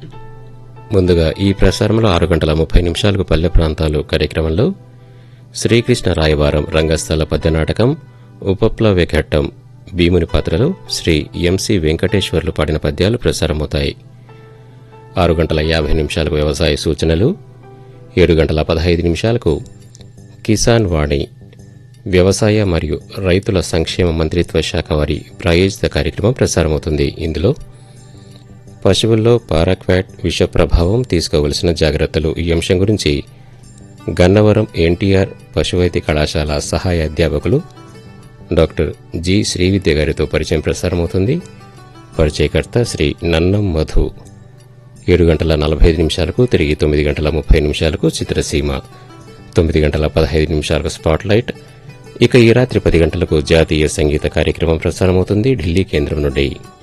ముందుగా ఈ ప్రసారంలో ఆరు గంటల ముప్పై నిమిషాలకు పల్లె ప్రాంతాలు కార్యక్రమంలో శ్రీకృష్ణ రాయవారం రంగస్థల పద్య నాటకం ఉపప్లవ్య ఘట్టం భీముని పాత్రలో శ్రీ ఎంసి వెంకటేశ్వర్లు పాడిన పద్యాలు ప్రసారమవుతాయి ఆరు గంటల యాభై నిమిషాలకు వ్యవసాయ సూచనలు ఏడు గంటల పదహైదు నిమిషాలకు కిసాన్ వాణి వ్యవసాయ మరియు రైతుల సంక్షేమ మంత్రిత్వ శాఖ వారి ప్రాయోజిత కార్యక్రమం ప్రసారమవుతుంది ఇందులో పశువుల్లో పారాక్వాట్ విష ప్రభావం తీసుకోవలసిన జాగ్రత్తలు ఈ అంశం గురించి గన్నవరం ఎన్టీఆర్ పశువైద్య కళాశాల సహాయ అధ్యాపకులు డాక్టర్ జి శ్రీవిద్య గారితో పరిచయం ప్రసారమవుతుంది పరిచయకర్త శ్రీ నన్నం మధు ఏడు గంటల నలభై ఐదు నిమిషాలకు తిరిగి తొమ్మిది గంటల ముప్పై నిమిషాలకు చిత్రసీమ తొమ్మిది గంటల పదహైదు నిమిషాలకు స్పాట్లైట్ ఇక ఈ రాత్రి పది గంటలకు జాతీయ సంగీత కార్యక్రమం ప్రసారమవుతుంది ఢిల్లీ కేంద్రం నుండి